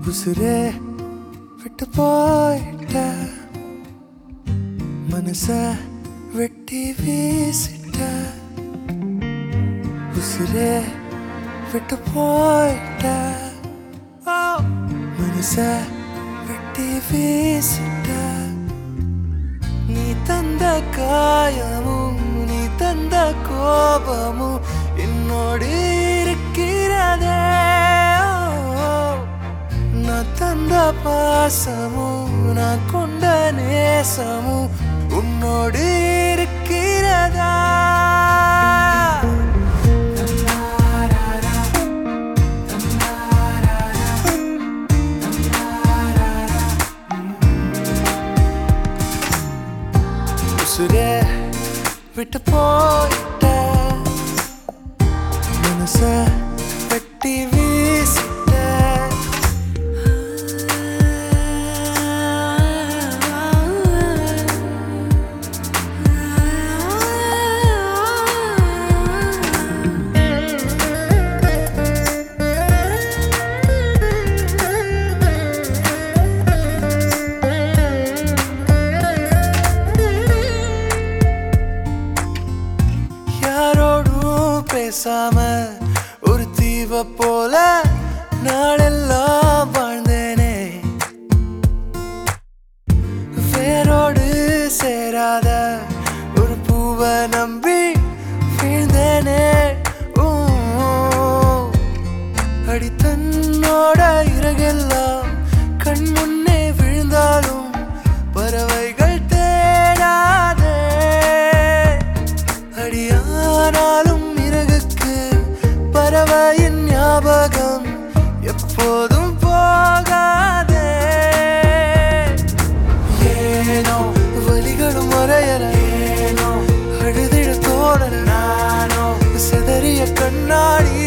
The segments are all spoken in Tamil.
உசுரே விட்டு போயிட்ட மனச வெட்டி வீசிட்ட உசுரே விட்டு போயிட்ட ஓ, மனச வெட்டி வீசிட்ட நீ தந்த காயமும் நீ தந்த கோபமும் என்னோடு இருக்கிறதே ஓ, நான் தந்த பாசமும் நான் கொண்ட நேசமும் உன்னோடு இருக்கிறதா உசுரே விட்டு போயிட்ட மனச வெட்டி வீசிட்ட யாரோடும் பேசாம ஒரு தீவ போல நாளெல்லாம் வாழ்ந்தேனே வேரோடு சேராத ஒரு பூவை நம்பி வீழ்ந்தேனே ஊ. அடி தன்னோட இறகெல்லாம் கண் முன்னே விழுந்தாலும் பறவைகள் தேடாதே அடியானாலும் இறகுக்கு பறவையின் ஞாபகம் எப்போதும் போகாதே ஏனோ வலிகளும் மறையல ஏனோ அழுதிட தோணல நானோ செதறிய கண்ணாடி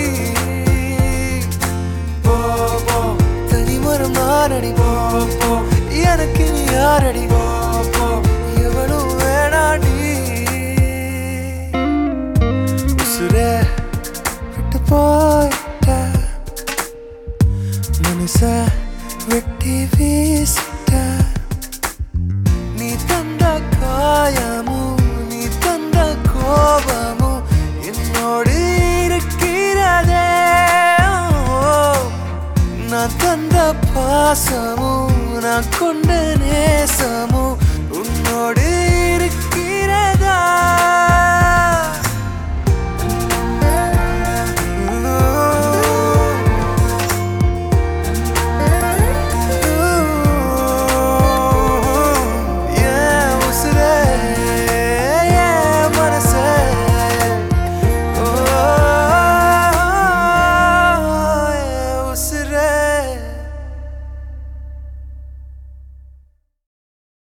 போ போ தனிமரம் நானடி போ போ எனக்கு நீ யாரடி போ போ எவனும் வேணாடி உசுரே விட்டு போயிட்ட மனச வெட்டி வீசிட்ட நீ தந்த காயமும் நீ தந்த கோபமும் என்னோடு இருக்கிறதே ஓ, நான் தந்த பாசமும் நான் கொண்ட நேசமும்